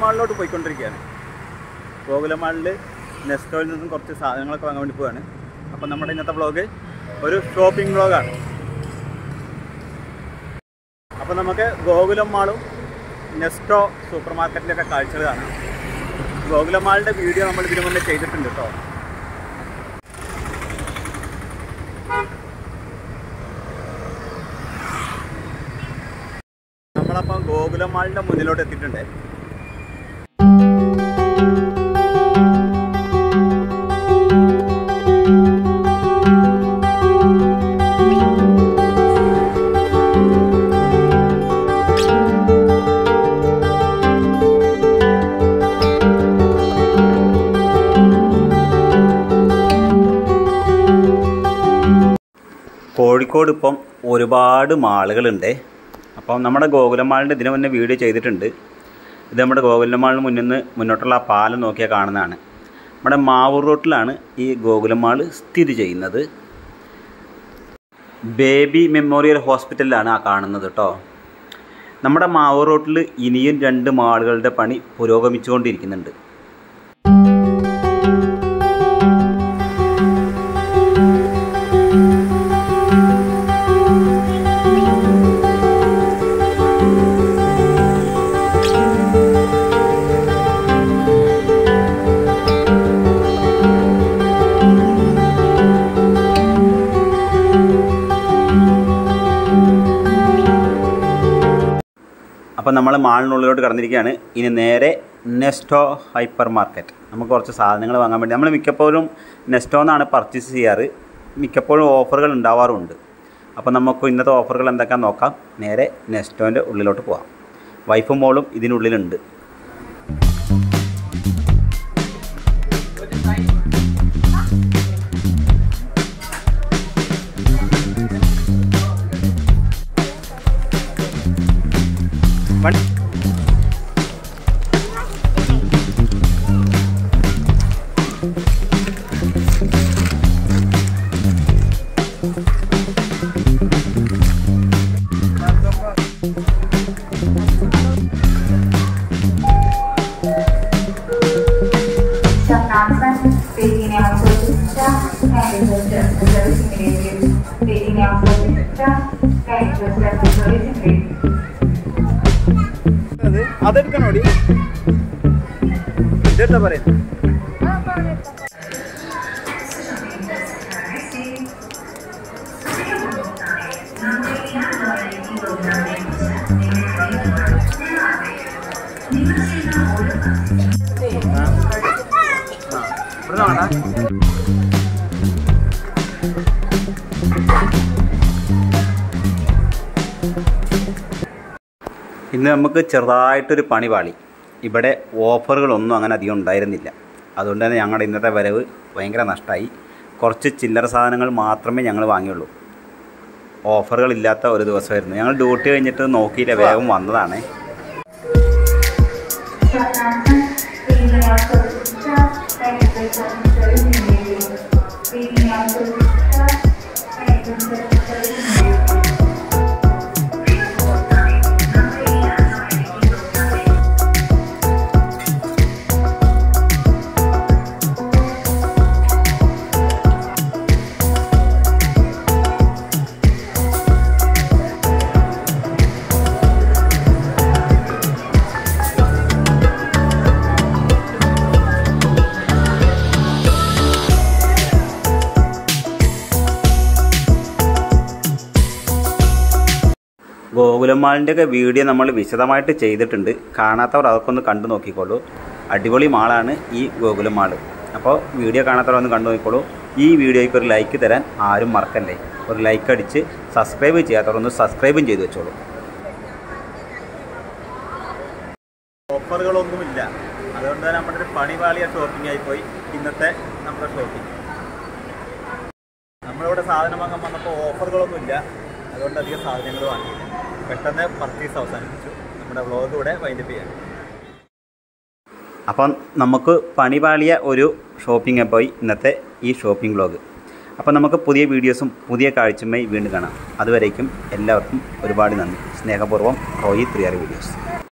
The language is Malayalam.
മാളിലോട്ട് പോയിക്കൊണ്ടിരിക്കുകയാണ് ഗോകുലം മാളിൽ നെസ്റ്റോയിൽ നിന്നും കുറച്ച് സാധനങ്ങളൊക്കെ വാങ്ങാൻ വേണ്ടി പോവാണ് അപ്പം നമ്മുടെ ഇന്നത്തെ വ്ളോഗ് ഒരു ഷോപ്പിംഗ് വ്ളോഗാണ് അപ്പം നമുക്ക് ഗോകുലം മാളും നെസ്റ്റോ സൂപ്പർ മാർക്കറ്റിലൊക്കെ കാഴ്ചകൾ കാണാം ഗോകുലം മാളിൻ്റെ വീഡിയോ നമ്മൾ ഇതിനു മുന്നേ ചെയ്തിട്ടുണ്ട് കേട്ടോ നമ്മളപ്പം ഗോകുലം മാളിൻ്റെ മുന്നിലോട്ട് എത്തിയിട്ടുണ്ട് കോഴിക്കോട് ഇപ്പം ഒരുപാട് മാളുകളുണ്ട് അപ്പം നമ്മുടെ ഗോകുലം മാളിൻ്റെ ഇതിനു മുന്നേ വീഡിയോ ചെയ്തിട്ടുണ്ട് ഇത് നമ്മുടെ ഗോകുലം മാളിന് മുന്നിൽ നിന്ന് മുന്നോട്ടുള്ള ആ പാലം നോക്കിയാൽ കാണുന്നതാണ് നമ്മുടെ മാവൂർ റോട്ടിലാണ് ഈ ഗോകുലം മാൾ സ്ഥിതി ചെയ്യുന്നത് ബേബി മെമ്മോറിയൽ ഹോസ്പിറ്റലിലാണ് ആ കാണുന്നത് കേട്ടോ നമ്മുടെ മാവൂർ റോട്ടിൽ ഇനിയും രണ്ട് മാളുകളുടെ പണി പുരോഗമിച്ചുകൊണ്ടിരിക്കുന്നുണ്ട് അപ്പം നമ്മൾ മാളിനുള്ളിലോട്ട് കടന്നിരിക്കുകയാണ് ഇനി നേരെ നെസ്റ്റോ ഹൈപ്പർ മാർക്കറ്റ് നമുക്ക് കുറച്ച് സാധനങ്ങൾ വാങ്ങാൻ വേണ്ടി നമ്മൾ മിക്കപ്പോഴും നെസ്റ്റോ എന്നാണ് പർച്ചേസ് ചെയ്യാറ് മിക്കപ്പോഴും ഓഫറുകൾ ഉണ്ടാവാറുമുണ്ട് അപ്പോൾ നമുക്ക് ഇന്നത്തെ ഓഫറുകൾ എന്തൊക്കെയാണെന്ന് നോക്കാം നേരെ നെസ്റ്റോൻ്റെ ഉള്ളിലോട്ട് പോകാം വൈഫും മോളും ഇതിനുള്ളിലുണ്ട് വണ്ടി Some nonsense, taking out social stuff, and interest in servicing relatives, taking out social stuff, and interest in servicing relatives. അത് അതെടുക്കണോടി ഇതെന്താ പറയുന്നത് ഇവിടെ വേണ്ട ഇന്ന് നമുക്ക് ചെറുതായിട്ടൊരു പണി പാളി ഇവിടെ ഓഫറുകളൊന്നും അങ്ങനെ അധികം ഉണ്ടായിരുന്നില്ല അതുകൊണ്ട് തന്നെ ഞങ്ങളുടെ ഇന്നത്തെ വരവ് ഭയങ്കര നഷ്ടമായി കുറച്ച് ചില്ലറ സാധനങ്ങൾ മാത്രമേ ഞങ്ങൾ വാങ്ങിയുള്ളൂ ഓഫറുകളില്ലാത്ത ഒരു ദിവസമായിരുന്നു ഞങ്ങൾ ഡ്യൂട്ടി കഴിഞ്ഞിട്ട് നോക്കിയില്ല വേഗം വന്നതാണ് Some nonsense, taking out social stuff, and interest in servicing relatives, taking out social stuff, and interest in servicing relatives. ഗോകുലമാളിൻ്റെയൊക്കെ വീഡിയോ നമ്മൾ വിശദമായിട്ട് ചെയ്തിട്ടുണ്ട് കാണാത്തവർ അതൊക്കെ ഒന്ന് കണ്ടു നോക്കിക്കോളൂ അടിപൊളി മാളാണ് ഈ ഗോകുലം മാൾ അപ്പോൾ വീഡിയോ കാണാത്തവർ ഒന്ന് കണ്ടു നോക്കിക്കോളൂ ഈ വീഡിയോയ്ക്ക് ഒരു ലൈക്ക് തരാൻ ആരും മറക്കല്ലേ ഒരു ലൈക്ക് അടിച്ച് സബ്സ്ക്രൈബ് ചെയ്യാത്തവർ ഒന്ന് സബ്സ്ക്രൈബും ചെയ്തു വെച്ചോളൂ ഓഫറുകളൊന്നുമില്ല അതുകൊണ്ട് തന്നെ നമ്മുടെ ഒരു പണിപാളിയ ഷോപ്പിംഗ് ആയിപ്പോയി ഇന്നത്തെ നമ്മുടെ ഷോപ്പിംഗ് നമ്മളിവിടെ സാധനം വാങ്ങാൻ വന്നപ്പോൾ ഓഫറുകളൊന്നും ഇല്ല അതുകൊണ്ട് അധികം സാധനങ്ങൾ വാങ്ങിയില്ല പെട്ടെന്ന് പർച്ചേസ് അവസാനിപ്പിച്ചു നമ്മുടെ വ്ളോഗ് ഇവിടെ വൈൻഡപ്പ് ചെയ്യാം അപ്പം നമുക്ക് പണിപാളിയ ഒരു ഷോപ്പിംഗ് പോയി ഇന്നത്തെ ഈ ഷോപ്പിംഗ് വ്ളോഗ് അപ്പം നമുക്ക് പുതിയ വീഡിയോസും പുതിയ കാഴ്ചയുമായി വീണ്ടും കാണാം അതുവരേക്കും എല്ലാവർക്കും ഒരുപാട് നന്ദി സ്നേഹപൂർവ്വം റോയി ത്രിയാർ വീഡിയോസ്